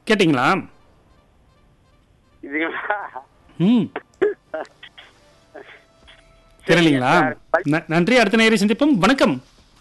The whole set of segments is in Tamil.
கேட்டிங்களா இதுங்களா ம் தெரியலீங்களா ந- நன்றி அடுத்த நேரை சந்திப்போம் வணக்கம்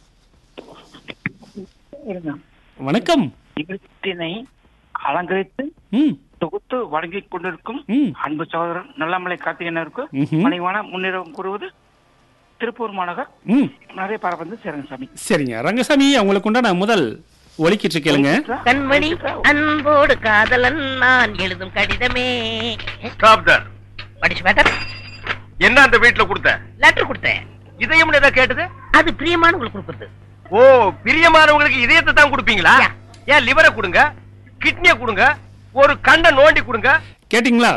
இருங்க. வணக்கம் நிகழ்ச்சியினை அலங்கரித்து ம் தொகுத்து வழங்கிக் கொண்டிருக்கும் ம் அன்பு சகோதரன் நல்லமலை கார்த்திகேயனருக்கு ம்ஹும். பணிவான முன்னிறம் கூறுவது திருப்பூர் மாநகர் ம் நிறைய பரப்பந்து சேரங்கசாமி சரிங்க ரங்கசாமி அவங்களுக்கு உண்டான முதல் ஒலிக்கிட்டு கேளுங்க கண்மணி அன்போடு காதலன் நான் எழுதும் கடிதமே சாப்டர் படிச்சு மேட்டர் என்ன அந்த வீட்டுல கொடுத்த லெட்டர் கொடுத்தேன் இதயம் ஏதோ கேட்டது அது பிரியமானவங்களுக்கு கொடுக்குறது ஓ பிரியமானவங்களுக்கு இதயத்தை தான் கொடுப்பீங்களா யா. ஏன் லிவரை கொடுங்க கிட்னிய கொடுங்க ஒரு கண்ணை நோண்டி கொடுங்க கேட்டிங்களா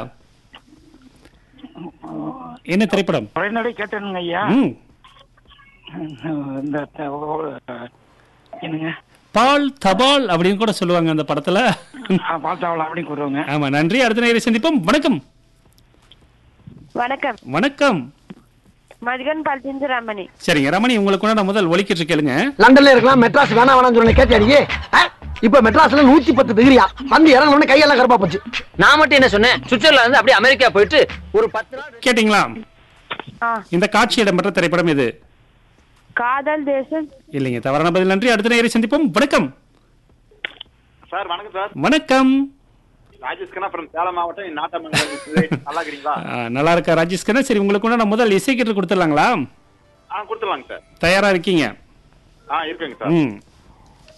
என்ன திரைப்படம் உரைநடை கேட்டேனுங்க ஐயா ம் இந்த த- ஓ- என்னங்க பால் தபால் அப்படின்னு கூட சொல்லுவாங்க அந்த படத்துல பால்தாவளம் அப்படின்னு கூறுவாங்க ஆமா நன்றி அடுத்த நேரை சந்திப்போம் வணக்கம் வணக்கம் வணக்கம் மதிகன் பால்டிஞ்சு ரமணி சரிங்க ரமணி உங்களுக்கு உண்டான முதல் ஒலிக்கிட்டு கேளுங்க லண்டன்ல இருக்கலாம் மெட்ராஸ் வேணா வேணாம்னு சொன்ன கேட்டியா நீ ஆ? இப்ப மெட்ராஸ்ல நூத்தி பத்து டிகிரியா வந்து இறங்கணும்னு கையெல்லாம் கருப்பா போச்சு நான் மட்டும் என்ன சொன்னேன் சுவிட்சர்லாந்து இருந்து அப்படியே அமெரிக்கா போயிட்டு ஒரு பத்து நாள் கேட்டிங்களா ஆ இந்த காட்சி இடம்பெற்ற திரைப்படம் இது காதல் தேசம் இல்லைங்க தவறான பதில் நன்றி அடுத்த நேரை சந்திப்போம் வணக்கம் சார் வணக்கம் சார் வணக்கம் ராஜேஷ் கண்ணா from சேலம் மாவட்டம் நாட்டாமங்கலம் நல்லா இருக்கிறீங்களா ஆ, நல்லா இருக்கா ராஜேஷ் கண்ணா சரி உங்களுக்கு உண்டான முதல் இசை கீட்டு கொடுத்துடலாங்களா ஆ கொடுத்துடலாங்க சார் தயாரா இருக்கீங்க ஆ இருக்குங்க சார் ம்